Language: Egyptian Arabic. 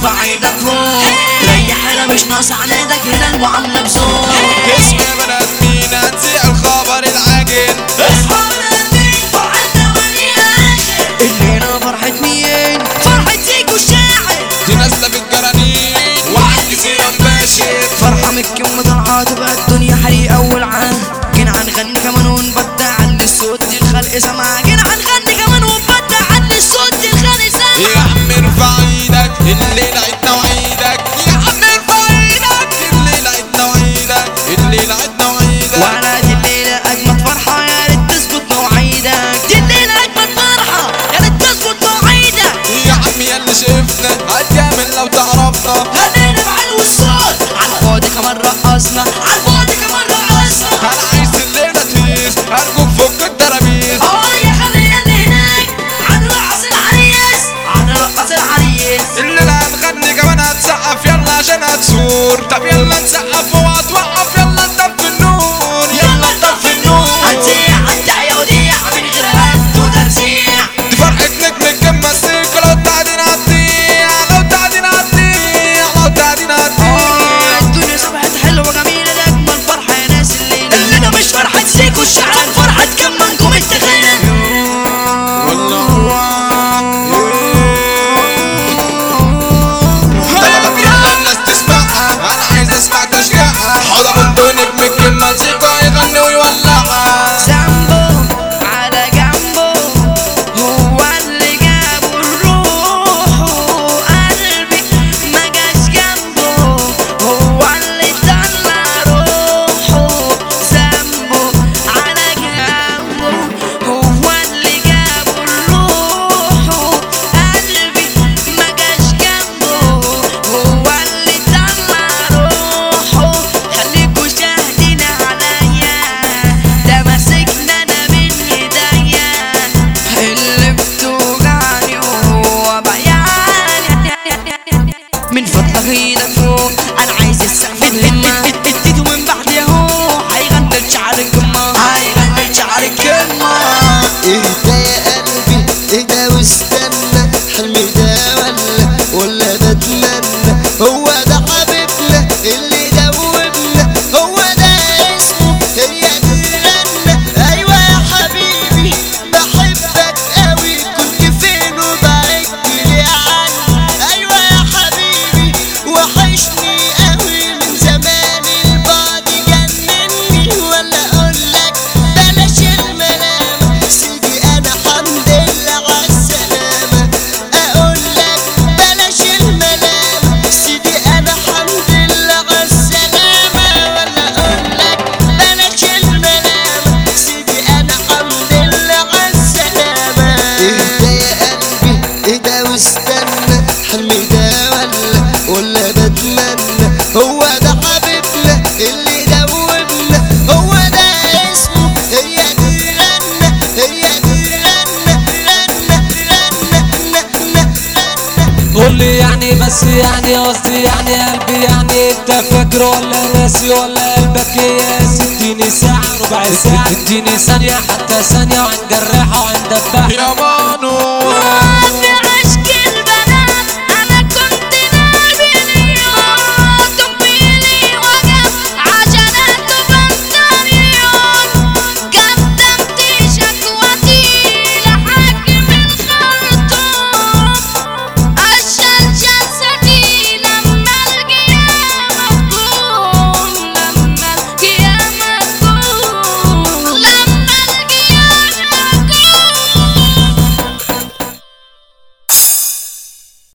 ارفع ايدك فوق ريح هنا مش ناقص عنادك هنا المعاملة بذوق اسم يا بني ادمين هتذيع الخبر العاجل اصحى من الدين فرحتنا مليانة الليلة فرحة مين؟ فرحة زيكو الشاعر دي نازله في الجرانين وعندي زيان باشر فرحة من الكم طالعة تبقى الدنيا حريقة والعام جينا هنغني كمان ونبدع عن الصوت دي الخلق سمع جينا هنغني كمان ونبدع عن الصوت دي الخلق يا سمع عم ارفع ايدك الليلة عدنا وعيدك يا عم ارفع ايدك الليلة عدنا وعيدك الليلة عدنا وعيدك وانا دي الليلة اجمد فرحة يا ريت تظبط مواعيدك دي الليلة اجمد فرحة يا ريت تظبط مواعيدك يا عم يا اللي شفنا هتجامل لو تعرفنا هنقلب على الوصال على الفاضي كمان رقصنا على الفاضي كمان رقصنا انا عايز الليلة تقيس ارجوك فك الترابيز اه يا خلينا اللي هناك هنرقص العريس هنرقص العريس الليلة هنغني كمان هتسقف يلا عشان هتسور طب يلا نسقف وهتوقف يلا نطفي النور يلا نطفي النور هنسيع هنتعيا وديع من غير هد وترزيع دي فرحة نجم الجمة السيك لو تعدين هتضيع لو تعدين هتضيع لو تعدين آه، هتضيع الدنيا صبحت حلوة جميلة ده أجمل فرحة يا ناس الليلة الليلة مش فرحة سيكو الشعر فرحة كمانكم التخيل والله هو طلبك يلا الناس تسمعها انا عايز اسمع تشجيعها حضر انتوا نجم الكلمة زيكو هيغني ويولعها سامبو على جنبه هو اللي جابه الروح وقلبي ما جاش جنبه هو اللي طلع روحه سامبو على جنبه هو اللي جابه الروح وقلبي ما جاش جنبه هو اللي طلع روحه خليكوا شاهدين عليا ده ماسكنا انا من ايديا اللي بتوجعني وهو بيعني من فضلك ايدك فوق انا عايز السقف الهمة اديته من بعد ياهو هيغني لشعر الكلمة هيغني لشعر الكلمة اهدى يا قلبي اهدى واستنى حلمي ده ولا ولا بتمنى هو ده حبيبنا اللي دوبنا هو ده اسمه هي دي الرنة ايوه يا حبيبي بحبك قوي كنت فين وبعدت ليه عني ايوه يا حبيبي وحشني قوي من زمان البعد جنني ولا اقول لك بلاش الملامة سيدي انا حمد لله عالسلامة اقول لك بلاش الملامة سيدي انا حمد لله عالسلامة ولا اقول لك بلاش الملامة سيدي انا حمد لله عالسلامة اهدى يا قلبي اهدى واستنى حلمي ده ولا ولا بتمنى هو ده حبيبنا اللي دوبنا هو ده اسمه هي دي الرنة هي دي الرنة رنة رنة رنة رنة قول لي يعني بس يعني قصدي يعني قلبي يعني انت فاكر ولا ناسي ولا قلبك ياس اديني ساعة ربع ساعة اديني ثانية حتى ثانية وعند الراحة وعند البحر يا مانو